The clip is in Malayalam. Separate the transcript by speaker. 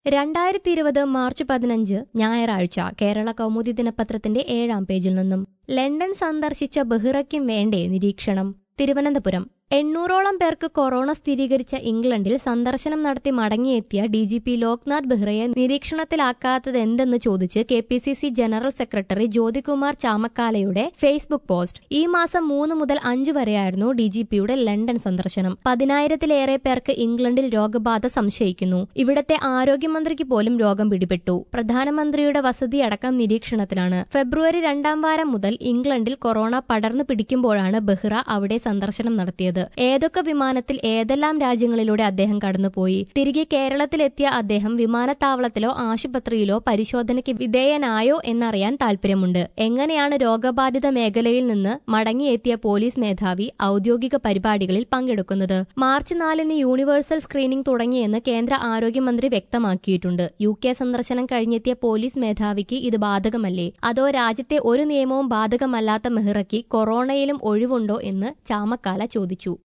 Speaker 1: രണ്ടായിരത്തി ഇരുപത് മാർച്ച് പതിനഞ്ച് ഞായറാഴ്ച കേരള കൗമുദി ദിനപത്രത്തിന്റെ ഏഴാം പേജിൽ നിന്നും ലണ്ടൻ സന്ദർശിച്ച ബഹിറയ്ക്കും വേണ്ടേ നിരീക്ഷണം തിരുവനന്തപുരം എണ്ണൂറോളം പേർക്ക് കൊറോണ സ്ഥിരീകരിച്ച ഇംഗ്ലണ്ടിൽ സന്ദർശനം നടത്തി മടങ്ങിയെത്തിയ ഡി ജി പി ലോക്നാഥ് ബെഹ്റയെ നിരീക്ഷണത്തിലാക്കാത്തത് എന്തെന്ന് ചോദിച്ച് K P C C general secretary Jyothikumar ചാമക്കാലയുടെ ഫേസ്ബുക്ക് പോസ്റ്റ് ഈ മാസം മൂന്ന് മുതൽ അഞ്ചു വരെയായിരുന്നു ഡി ജി പിയുടെ ലണ്ടൻ സന്ദർശനം പതിനായിരത്തിലേറെ പേർക്ക് ഇംഗ്ലണ്ടിൽ രോഗബാധ സംശയിക്കുന്നു ഇവിടത്തെ ആരോഗ്യമന്ത്രിക്ക് പോലും രോഗം പിടിപെട്ടു പ്രധാനമന്ത്രിയുടെ വസതി അടക്കം നിരീക്ഷണത്തിലാണ് ഫെബ്രുവരി രണ്ടാം വാരം മുതൽ ഇംഗ്ലണ്ടിൽ കൊറോണ പടർന്നു പിടിക്കുമ്പോഴാണ് ബെഹ്റ അവിടെ സന്ദർശനം നടത്തിയത് ഏതൊക്കെ വിമാനത്തിൽ ഏതെല്ലാം രാജ്യങ്ങളിലൂടെ അദ്ദേഹം കടന്നുപോയി തിരികെ കേരളത്തിലെത്തിയ അദ്ദേഹം വിമാനത്താവളത്തിലോ ആശുപത്രിയിലോ പരിശോധനയ്ക്ക് വിധേയനായോ എന്നറിയാൻ താൽപര്യമുണ്ട് എങ്ങനെയാണ് രോഗബാധിത മേഖലയിൽ നിന്ന് മടങ്ങിയെത്തിയ പോലീസ് മേധാവി ഔദ്യോഗിക പരിപാടികളിൽ പങ്കെടുക്കുന്നത് മാർച്ച് നാലിന് യൂണിവേഴ്സൽ സ്ക്രീനിംഗ് തുടങ്ങിയെന്ന് കേന്ദ്ര ആരോഗ്യമന്ത്രി വ്യക്തമാക്കിയിട്ടുണ്ട് യു കെ സന്ദർശനം കഴിഞ്ഞെത്തിയ പോലീസ് മേധാവിക്ക് ഇത് ബാധകമല്ലേ അതോ രാജ്യത്തെ ഒരു നിയമവും ബാധകമല്ലാത്ത മെഹ്റയ്ക്ക് കൊറോണയിലും ഒഴിവുണ്ടോ എന്ന് ചാമക്കാല ചോദിച്ചു